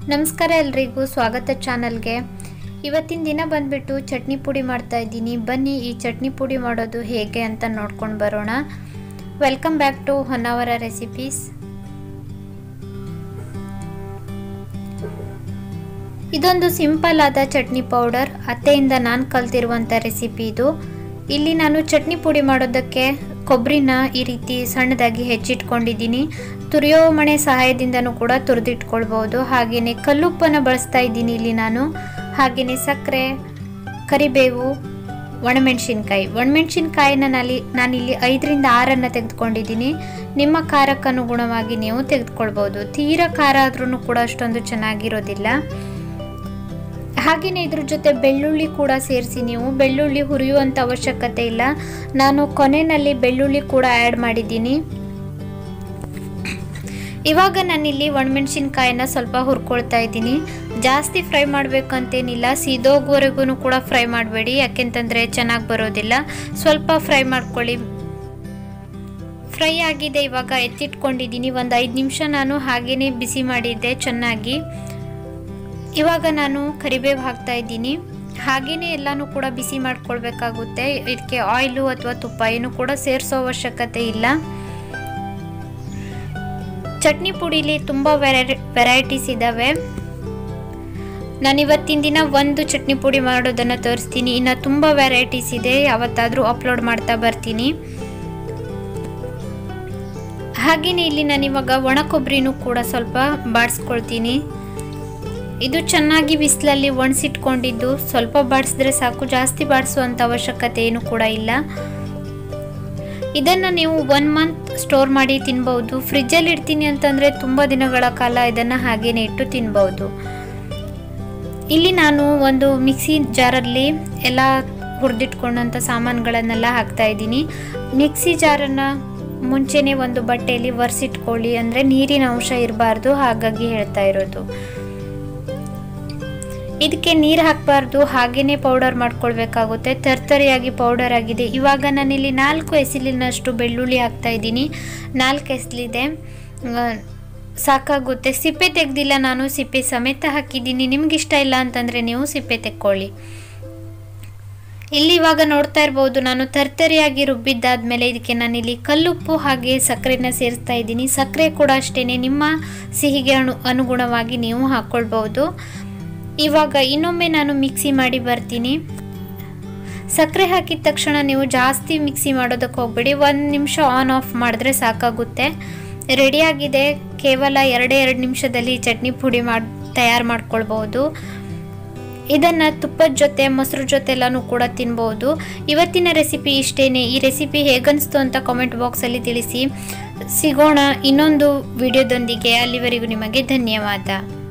ನಮಸ್ಕಾರ ಎಲ್ರಿಗೂ ಸ್ವಾಗತ ಚಾನಲ್ಗೆ ಇವತ್ತಿನ ದಿನ ಬಂದ್ಬಿಟ್ಟು ಚಟ್ನಿ ಪುಡಿ ಮಾಡ್ತಾ ಇದ್ದೀನಿ ಬನ್ನಿ ಈ ಚಟ್ನಿ ಪುಡಿ ಮಾಡೋದು ಹೇಗೆ ಅಂತ ನೋಡ್ಕೊಂಡು ಬರೋಣ welcome back to Honnavara recipes ಇದೊಂದು ಸಿಂಪಲ್ ಆದ ಚಟ್ನಿ ಪೌಡರ್ ಅತ್ತೆಯಿಂದ ನಾನು ಕಲ್ತಿರುವಂಥ ರೆಸಿಪಿ ಇದು ಇಲ್ಲಿ ನಾನು ಚಟ್ನಿ ಪುಡಿ ಮಾಡೋದಕ್ಕೆ ಕೊಬ್ಬರಿನ ಈ ರೀತಿ ಸಣ್ಣದಾಗಿ ಹೆಚ್ಚಿಟ್ಕೊಂಡಿದ್ದೀನಿ ತುರಿಯೋ ಮಣೆ ಸಹಾಯದಿಂದನೂ ಕೂಡ ತುರಿದಿಟ್ಕೊಳ್ಬೋದು ಹಾಗೆಯೇ ಕಲ್ಲುಪ್ಪನ್ನು ಬಳಸ್ತಾ ಇದ್ದೀನಿ ಇಲ್ಲಿ ನಾನು ಹಾಗೆಯೇ ಸಕ್ಕರೆ ಕರಿಬೇವು ಒಣಮೆಣಸಿನ್ಕಾಯಿ ಒಣಮೆಣಸಿನ್ಕಾಯಿನ ನಲ್ಲಿ ನಾನಿಲ್ಲಿ ಐದರಿಂದ ಆರನ್ನು ತೆಗೆದುಕೊಂಡಿದ್ದೀನಿ ನಿಮ್ಮ ಖಾರಕ್ಕೆ ಅನುಗುಣವಾಗಿ ನೀವು ತೆಗೆದುಕೊಳ್ಬೋದು ತೀರಾ ಖಾರ ಆದ್ರೂ ಕೂಡ ಅಷ್ಟೊಂದು ಚೆನ್ನಾಗಿರೋದಿಲ್ಲ ಹಾಗೆಯೇ ಇದ್ರ ಜೊತೆ ಬೆಳ್ಳುಳ್ಳಿ ಕೂಡ ಸೇರಿಸಿ ನೀವು ಬೆಳ್ಳುಳ್ಳಿ ಹುರಿಯುವಂಥ ಅವಶ್ಯಕತೆ ಇಲ್ಲ ನಾನು ಕೊನೆಯಲ್ಲಿ ಬೆಳ್ಳುಳ್ಳಿ ಕೂಡ ಆ್ಯಡ್ ಮಾಡಿದ್ದೀನಿ ಇವಾಗ ನಾನಿಲ್ಲಿ ಒಣಮೆಣಸಿನ್ಕಾಯಿನ ಸ್ವಲ್ಪ ಹುರ್ಕೊಳ್ತಾ ಇದ್ದೀನಿ ಜಾಸ್ತಿ ಫ್ರೈ ಮಾಡಬೇಕಂತೇನಿಲ್ಲ ಸೀದೋಗುವರೆಗೂ ಕೂಡ ಫ್ರೈ ಮಾಡಬೇಡಿ ಯಾಕೆಂತಂದರೆ ಚೆನ್ನಾಗಿ ಬರೋದಿಲ್ಲ ಸ್ವಲ್ಪ ಫ್ರೈ ಮಾಡ್ಕೊಳ್ಳಿ ಫ್ರೈ ಆಗಿದೆ ಇವಾಗ ಎತ್ತಿಟ್ಕೊಂಡಿದ್ದೀನಿ ಒಂದು ಐದು ನಿಮಿಷ ನಾನು ಹಾಗೇ ಬಿಸಿ ಮಾಡಿದ್ದೆ ಚೆನ್ನಾಗಿ ಇವಾಗ ನಾನು ಕರಿಬೇವು ಹಾಕ್ತಾ ಇದ್ದೀನಿ ಹಾಗೆಯೇ ಎಲ್ಲನೂ ಕೂಡ ಬಿಸಿ ಮಾಡ್ಕೊಳ್ಬೇಕಾಗುತ್ತೆ ಇದಕ್ಕೆ ಆಯಿಲು ಅಥವಾ ತುಪ್ಪ ಏನು ಕೂಡ ಸೇರಿಸೋ ಅವಶ್ಯಕತೆ ಇಲ್ಲ ಚಟ್ನಿ ಪುಡಿಲಿ ತುಂಬ ವೆರೈ ವೆರೈಟೀಸ್ ಇದ್ದಾವೆ ನಾನು ಇವತ್ತಿನ ದಿನ ಒಂದು ಚಟ್ನಿ ಪುಡಿ ಮಾಡೋದನ್ನು ತೋರಿಸ್ತೀನಿ ಇನ್ನು ತುಂಬ ವೆರೈಟೀಸ್ ಇದೆ ಯಾವತ್ತಾದರೂ ಅಪ್ಲೋಡ್ ಮಾಡ್ತಾ ಬರ್ತೀನಿ ಹಾಗೆಯೇ ಇಲ್ಲಿ ನಾನು ಇವಾಗ ಒಣ ಕೊಬ್ಬರಿನೂ ಕೂಡ ಸ್ವಲ್ಪ ಬಾಡಿಸ್ಕೊಳ್ತೀನಿ ಇದು ಚೆನ್ನಾಗಿ ಬಿಸಿಲಲ್ಲಿ ಒಣಸಿಟ್ಕೊಂಡಿದ್ದು ಸ್ವಲ್ಪ ಬಾಡಿಸಿದ್ರೆ ಸಾಕು ಜಾಸ್ತಿ ಬಾಡಿಸುವಂಥ ಅವಶ್ಯಕತೆ ಏನು ಕೂಡ ಇಲ್ಲ ಇದನ್ನು ನೀವು ಒನ್ ಮಂತ್ ಸ್ಟೋರ್ ಮಾಡಿ ತಿನ್ಬೋದು ಫ್ರಿಜ್ಜಲ್ಲಿ ಇಡ್ತೀನಿ ಅಂತಂದರೆ ತುಂಬ ದಿನಗಳ ಕಾಲ ಇದನ್ನು ಹಾಗೇನೆ ಇಟ್ಟು ತಿನ್ಬೋದು ಇಲ್ಲಿ ನಾನು ಒಂದು ಮಿಕ್ಸಿ ಜಾರಲ್ಲಿ ಎಲ್ಲ ಹುರಿದಿಟ್ಕೊಂಡಂಥ ಸಾಮಾನುಗಳನ್ನೆಲ್ಲ ಹಾಕ್ತಾ ಇದ್ದೀನಿ ಮಿಕ್ಸಿ ಜಾರನ್ನು ಮುಂಚೆನೇ ಒಂದು ಬಟ್ಟೆಯಲ್ಲಿ ಒರೆಸಿಟ್ಕೊಳ್ಳಿ ಅಂದರೆ ನೀರಿನ ಅಂಶ ಇರಬಾರ್ದು ಹಾಗಾಗಿ ಹೇಳ್ತಾ ಇರೋದು ಇದಕ್ಕೆ ನೀರು ಹಾಕಬಾರ್ದು ಹಾಗೇನೆ ಪೌಡರ್ ಮಾಡ್ಕೊಳ್ಬೇಕಾಗುತ್ತೆ ತರ್ತರಿಯಾಗಿ ಪೌಡರ್ ಆಗಿದೆ ಇವಾಗ ನಾನಿಲ್ಲಿ ನಾಲ್ಕು ಎಸಿಲಿನಷ್ಟು ಬೆಳ್ಳುಳ್ಳಿ ಹಾಕ್ತಾ ಇದ್ದೀನಿ ನಾಲ್ಕು ಎಸ್ಲಿದೆ ಸಾಕಾಗುತ್ತೆ ಸಿಪ್ಪೆ ತೆಗ್ದಿಲ್ಲ ನಾನು ಸಿಪ್ಪೆ ಸಮೇತ ಹಾಕಿದ್ದೀನಿ ನಿಮ್ಗೆ ಇಷ್ಟ ಇಲ್ಲ ಅಂತಂದರೆ ನೀವು ಸಿಪ್ಪೆ ತೆಕ್ಕೊಳ್ಳಿ ಇಲ್ಲಿ ಇವಾಗ ನೋಡ್ತಾ ಇರ್ಬೋದು ನಾನು ತರ್ತರಿಯಾಗಿ ರುಬ್ಬಿದ್ದಾದ್ಮೇಲೆ ಇದಕ್ಕೆ ನಾನಿಲ್ಲಿ ಕಲ್ಲುಪ್ಪು ಹಾಗೆ ಸಕ್ಕರೆನ ಸೇರಿಸ್ತಾ ಇದ್ದೀನಿ ಸಕ್ಕರೆ ಕೂಡ ಅಷ್ಟೇ ನಿಮ್ಮ ಸಿಹಿಗೆ ಅನು ಅನುಗುಣವಾಗಿ ನೀವು ಹಾಕ್ಕೊಳ್ಬೋದು ಇವಾಗ ಇನ್ನೊಮ್ಮೆ ನಾನು ಮಿಕ್ಸಿ ಮಾಡಿ ಬರ್ತೀನಿ ಸಕ್ಕರೆ ಹಾಕಿದ ತಕ್ಷಣ ನೀವು ಜಾಸ್ತಿ ಮಿಕ್ಸಿ ಮಾಡೋದಕ್ಕೆ ಹೋಗ್ಬೇಡಿ ಒಂದು ನಿಮಿಷ ಆನ್ ಆಫ್ ಮಾಡಿದ್ರೆ ಸಾಕಾಗುತ್ತೆ ರೆಡಿಯಾಗಿದೆ ಕೇವಲ ಎರಡೇ ಎರಡು ನಿಮಿಷದಲ್ಲಿ ಚಟ್ನಿ ಪುಡಿ ಮಾಡಿ ತಯಾರು ಮಾಡ್ಕೊಳ್ಬೋದು ಇದನ್ನು ತುಪ್ಪದ ಜೊತೆ ಮೊಸರು ಜೊತೆ ಎಲ್ಲನೂ ಕೂಡ ತಿನ್ಬೋದು ಇವತ್ತಿನ ರೆಸಿಪಿ ಇಷ್ಟೇನೆ ಈ ರೆಸಿಪಿ ಹೇಗನ್ನಿಸ್ತು ಅಂತ ಕಾಮೆಂಟ್ ಬಾಕ್ಸಲ್ಲಿ ತಿಳಿಸಿ ಸಿಗೋಣ ಇನ್ನೊಂದು ವಿಡಿಯೋದೊಂದಿಗೆ ಅಲ್ಲಿವರೆಗೂ ನಿಮಗೆ ಧನ್ಯವಾದ